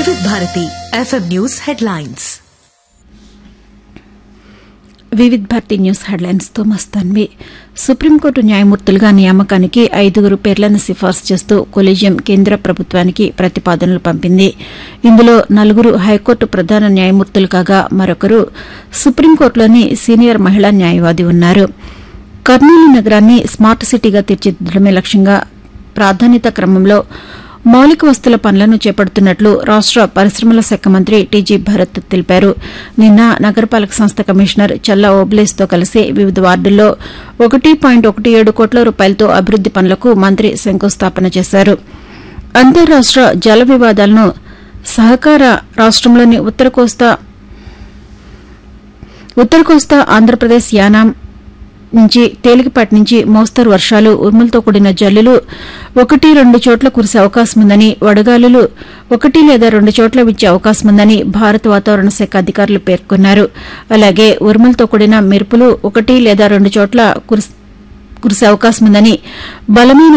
వివిధ Bharati F M news headlines Vividh Bharati news headlines తో మస్తాన్వి సుప్రీంకోర్టు న్యాయమూర్తులుగా నియామకానికి ఐదుగురు పేర్లను సిఫార్సు చేస్తూ కొలీజియం కేంద్ర ప్రభుత్వానికి ప్రతిపాదనలు పంపింది ఇందులో నలుగురు హైకోర్టు ప్రధాన న్యాయమూర్తులు కాగా మరొకరు సుప్రీంకోర్టులోని సీనియర్ మహిళా న్యాయవాది ఉన్నారు కర్నూలు నగరాన్ని స్మార్ట్ సిటీగా తీర్చిదిద్దడమే లక్ష్యంగా ప్రాధాన్యత క్రమంలో మౌలిక వస్తుల పనులను చేపడుతున్నట్లు రాష్ట పరిశ్రమల శాఖ మంత్రి టీజీ భరత్ తెలిపారు నిన్న నగరపాలక సంస్థ కమిషనర్ చల్లా ఓబ్లేస్తో కలిసి వివిధ వార్డుల్లో ఒకటి పాయింట్ ఒకటి ఏడు కోట్ల రూపాయలతో అభివృద్ది పనులకు మంత్రి శంకుస్థాపన చేశారు అంతర్రాష్ట జల వివాదాలను సహకార రాష్టంలోని ఉత్తర కోస్తా ఉత్తర కోస్తా ఆంధ్రప్రదేశ్ యానాం నుంచి తేలికపాటి నుంచి మోస్తరు వర్షాలు ఉరుములతో కూడిన జల్లులు ఒకటి రెండు చోట్ల కురిసే అవకాశం ఉందని వడగాలులు ఒకటి లేదా రెండు చోట్ల విచ్చే అవకాశం ఉందని భారత వాతావరణ శాఖ అధికారులు పేర్కొన్నారు అలాగే ఉరుములతో కూడిన మెరుపులు ఒకటి లేదా రెండు చోట్ల కురిసే అవకాశం ఉందని బలమైన